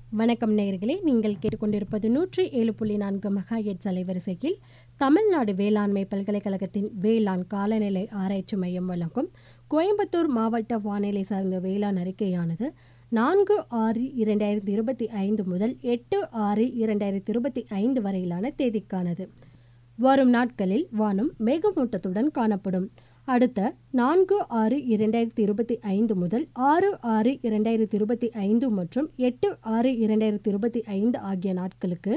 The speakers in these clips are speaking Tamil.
வணக்கம் நேயர்களே நீங்கள் கேட்டுக்கொண்டிருப்பது நூற்றி ஏழு புள்ளி நான்கு மெகாஹெட்ஸ் அலைவரிசையில் தமிழ்நாடு வேளாண்மை பல்கலைக்கழகத்தின் வேளாண் காலநிலை ஆராய்ச்சி மையம் வழங்கும் கோயம்புத்தூர் மாவட்ட வானிலை சார்ந்த வேளாண் அறிக்கையானது நான்கு ஆறு இரண்டாயிரத்தி இருபத்தி ஐந்து முதல் எட்டு ஆறு இரண்டாயிரத்தி இருபத்தி ஐந்து வரையிலான தேதிக்கானது வரும் நாட்களில் வானம் மேகமூட்டத்துடன் காணப்படும் அடுத்த நான்கு ஆறு இரண்டாயிரத்தி இருபத்தி ஐந்து முதல் ஆறு ஆறு இரண்டாயிரத்தி இருபத்தி ஐந்து மற்றும் எட்டு ஆறு இரண்டாயிரத்தி இருபத்தி ஐந்து ஆகிய நாட்களுக்கு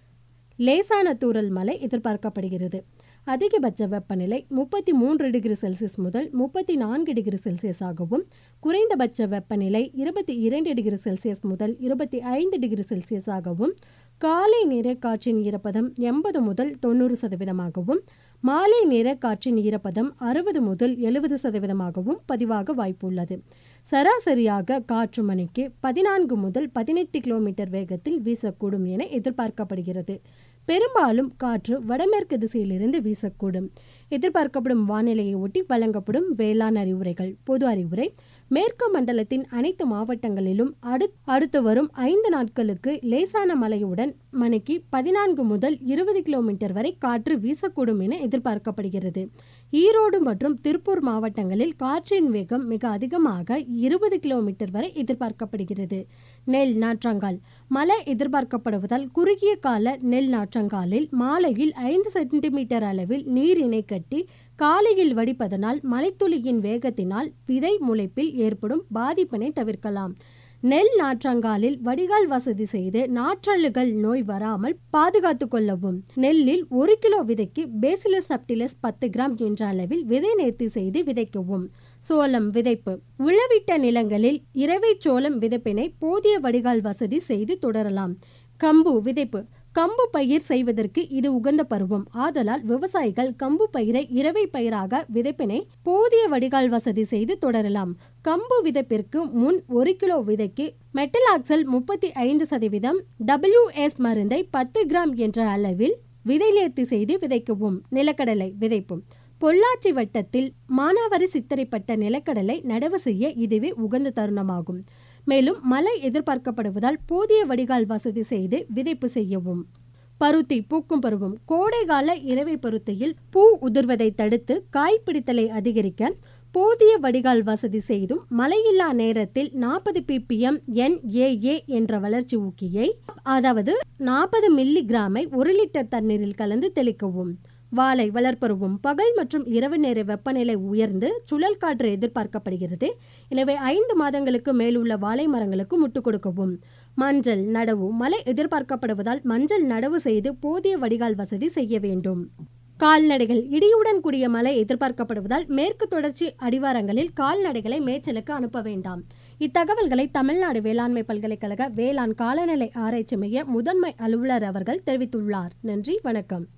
லேசான தூறல் மழை எதிர்பார்க்கப்படுகிறது அதிகபட்ச வெப்பநிலை முப்பத்தி மூன்று டிகிரி செல்சியஸ் முதல் முப்பத்தி நான்கு டிகிரி செல்சியஸ் ஆகவும் குறைந்தபட்ச வெப்பநிலை இருபத்தி இரண்டு டிகிரி செல்சியஸ் முதல் இருபத்தி ஐந்து டிகிரி செல்சியஸ் ஆகவும் காலை நேர காற்றின் ஈரப்பதம் எண்பது முதல் தொண்ணூறு சதவீதமாகவும் மாலை நேர காற்றின் ஈரப்பதம் அறுபது முதல் எழுபது சதவீதமாகவும் பதிவாக வாய்ப்புள்ளது சராசரியாக காற்று மணிக்கு பதினான்கு முதல் பதினெட்டு கிலோமீட்டர் வேகத்தில் வீசக்கூடும் என எதிர்பார்க்கப்படுகிறது பெரும்பாலும் காற்று வடமேற்கு திசையிலிருந்து வீசக்கூடும் எதிர்பார்க்கப்படும் வானிலையை ஒட்டி வழங்கப்படும் வேளாண் அறிவுரைகள் பொது அறிவுரை மேற்கு மண்டலத்தின் அனைத்து மாவட்டங்களிலும் அடு அடுத்து வரும் ஐந்து நாட்களுக்கு லேசான மழையுடன் மணிக்கு பதினான்கு முதல் இருபது கிலோமீட்டர் வரை காற்று வீசக்கூடும் என எதிர்பார்க்கப்படுகிறது ஈரோடு மற்றும் திருப்பூர் மாவட்டங்களில் காற்றின் வேகம் மிக அதிகமாக இருபது கிலோமீட்டர் வரை எதிர்பார்க்கப்படுகிறது நெல் நாற்றங்கால் மழை எதிர்பார்க்கப்படுவதால் குறுகிய கால நெல் நாற்றங்காலில் மாலையில் ஐந்து சென்டிமீட்டர் அளவில் நீர் இணை கட்டி காலையில் வடிப்பதனால் மழைத்துளியின் வேகத்தினால் விதை முளைப்பில் ஏற்படும் பாதிப்பினை தவிர்க்கலாம் நெல் நாற்றங்காலில் வடிகால் வசதி செய்து நாற்றழுகள் நோய் வராமல் பாதுகாத்து கொள்ளவும் நெல்லில் ஒரு கிலோ விதைக்கு பேசிலஸ் சப்டிலஸ் பத்து கிராம் என்ற அளவில் விதை நேர்த்தி செய்து விதைக்கவும் சோளம் விதைப்பு உழவிட்ட நிலங்களில் இரவை சோளம் விதைப்பினை போதிய வடிகால் வசதி செய்து தொடரலாம் கம்பு விதைப்பு கம்பு பயிர் செய்வதற்கு இது உகந்த பருவம் ஆதலால் விவசாயிகள் கம்பு பயிரை இரவை பயிராக விதைப்பினை போதிய வடிகால் வசதி செய்து தொடரலாம் கம்பு விதைப்பிற்கு முன் ஒரு கிலோ விதைக்கு மெட்டலாக்சல் முப்பத்தி ஐந்து சதவீதம் டபிள்யூஎஸ் மருந்தை பத்து கிராம் என்ற அளவில் விதை நேர்த்தி செய்து விதைக்கவும் நிலக்கடலை விதைப்பும் பொள்ளாச்சி வட்டத்தில் மானாவாரி சித்தரைப்பட்ட நிலக்கடலை நடவு செய்ய இதுவே உகந்த தருணமாகும் மேலும் மழை எதிர்பார்க்கப்படுவதால் போதிய வடிகால் வசதி செய்து விதைப்பு செய்யவும் பருத்தி பூக்கும் பருவம் கோடைகால இரவை பருத்தியில் பூ உதிர்வதை தடுத்து காய் பிடித்தலை அதிகரிக்க போதிய வடிகால் வசதி செய்தும் மழையில்லா நேரத்தில் நாற்பது பிபிஎம் என்ஏஏ என்ற வளர்ச்சி ஊக்கியை அதாவது நாற்பது மில்லி கிராமை ஒரு லிட்டர் தண்ணீரில் கலந்து தெளிக்கவும் வாழை வளர்ப்பருவம் பகல் மற்றும் இரவு நேர வெப்பநிலை உயர்ந்து சுழல் காற்று எதிர்பார்க்கப்படுகிறது எனவே ஐந்து மாதங்களுக்கு மேலுள்ள வாழை மரங்களுக்கு முட்டு கொடுக்கவும் மஞ்சள் நடவு மழை எதிர்பார்க்கப்படுவதால் மஞ்சள் நடவு செய்து போதிய வடிகால் வசதி செய்ய வேண்டும் கால்நடைகள் இடியுடன் கூடிய மழை எதிர்பார்க்கப்படுவதால் மேற்கு தொடர்ச்சி அடிவாரங்களில் கால்நடைகளை மேய்ச்சலுக்கு அனுப்ப வேண்டாம் இத்தகவல்களை தமிழ்நாடு வேளாண்மை பல்கலைக்கழக வேளாண் காலநிலை ஆராய்ச்சி மைய முதன்மை அலுவலர் அவர்கள் தெரிவித்துள்ளார் நன்றி வணக்கம்